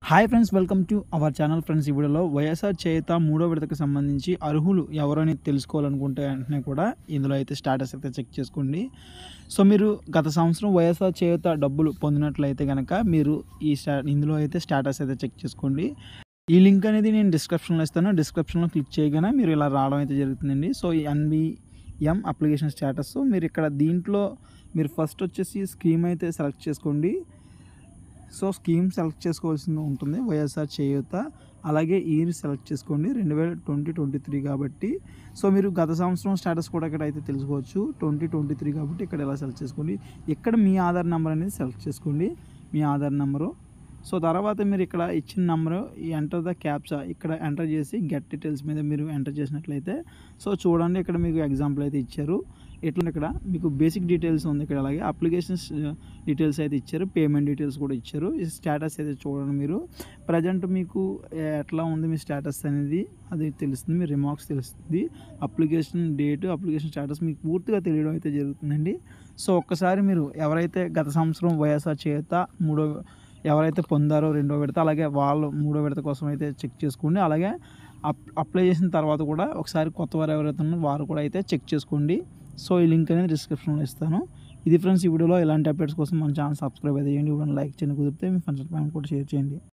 hi friends welcome to our channel friends ఈ వీడియోలో వైఎస్ఆర్ చేత మూడో విడతకు సంబంధించి అర్హులు ఎవరని తెలుసుకోవాలనుకుంటే వెంటనే కూడా ఇందులో అయితే స్టేటస్ అయితే చెక్ చేసుకోండి సో మీరు గత సంవత్సరం వైఎస్ఆర్ చేత డబ్బులు పొందినట్లయితే కనుక మీరు ఈ స్టా ఇందులో అయితే స్టేటస్ అయితే చెక్ చేసుకోండి ఈ లింక్ అనేది నేను డిస్క్రిప్షన్లో ఇస్తాను డిస్క్రిప్షన్లో క్లిక్ చేయగానే మీరు ఇలా రావడం అయితే జరుగుతుందండి సో ఈ ఎన్బిఎం అప్లికేషన్ స్టేటస్ మీరు ఇక్కడ దీంట్లో మీరు ఫస్ట్ వచ్చేసి స్కీమ్ అయితే సెలెక్ట్ చేసుకోండి సో స్కీమ్ సెలెక్ట్ చేసుకోవాల్సి ఉంటుంది వైఎస్ఆర్ చేయూత అలాగే ఇయర్ సెలెక్ట్ చేసుకోండి రెండు వేల ట్వంటీ ట్వంటీ త్రీ కాబట్టి సో మీరు గత సంవత్సరం స్టేటస్ కూడా ఇక్కడ అయితే తెలుసుకోవచ్చు ట్వంటీ ట్వంటీ త్రీ కాబట్టి ఇక్కడ ఎలా సెలెక్ట్ చేసుకోండి ఇక్కడ మీ ఆధార్ నెంబర్ అనేది సెలెక్ట్ చేసుకోండి మీ ఆధార్ నెంబరు సో తర్వాత మీరు ఇక్కడ ఇచ్చిన నెంబరు ఎంటర్ ద క్యాప్చా ఇక్కడ ఎంటర్ చేసి గెట్ డీటెయిల్స్ మీద మీరు ఎంటర్ చేసినట్లయితే సో చూడండి ఇక్కడ మీకు ఎగ్జాంపుల్ అయితే ఇచ్చారు ఎట్లా ఇక్కడ మీకు బేసిక్ డీటెయిల్స్ ఉంది ఇక్కడ అలాగే అప్లికేషన్స్ డీటెయిల్స్ అయితే ఇచ్చారు పేమెంట్ డీటెయిల్స్ కూడా ఇచ్చారు ఈ స్టేటస్ అయితే చూడండి మీరు ప్రజెంట్ మీకు ఎట్లా ఉంది మీ స్టేటస్ అనేది అది తెలుస్తుంది మీ రిమార్క్స్ తెలుస్తుంది అప్లికేషన్ డేట్ అప్లికేషన్ స్టేటస్ మీకు పూర్తిగా తెలియడం అయితే జరుగుతుందండి సో ఒక్కసారి మీరు ఎవరైతే గత సంవత్సరం వైఎస్ఆర్ చేత మూడో ఎవరైతే పొందారో రెండో విడత అలాగే వాళ్ళు మూడో విడత కోసం అయితే చెక్ చేసుకోండి అలాగే అప్ అప్లై చేసిన తర్వాత కూడా ఒకసారి కొత్త వారు ఎవరైతే ఉన్నారో వారు కూడా అయితే చెక్ చేసుకోండి సో ఈ లింక్ అనేది డిస్క్రిప్షన్లో ఇస్తాను ఇది ఫ్రెండ్స్ ఈ వీడియోలో ఇలాంటి అప్డేట్స్ కోసం మన ఛానల్ సబ్స్క్రైబ్ అయితే చేయండి వీడియోని లైక్ చేయండి కుదిరితే మీ ఫ్రెండ్స్ కూడా షేర్ చేయండి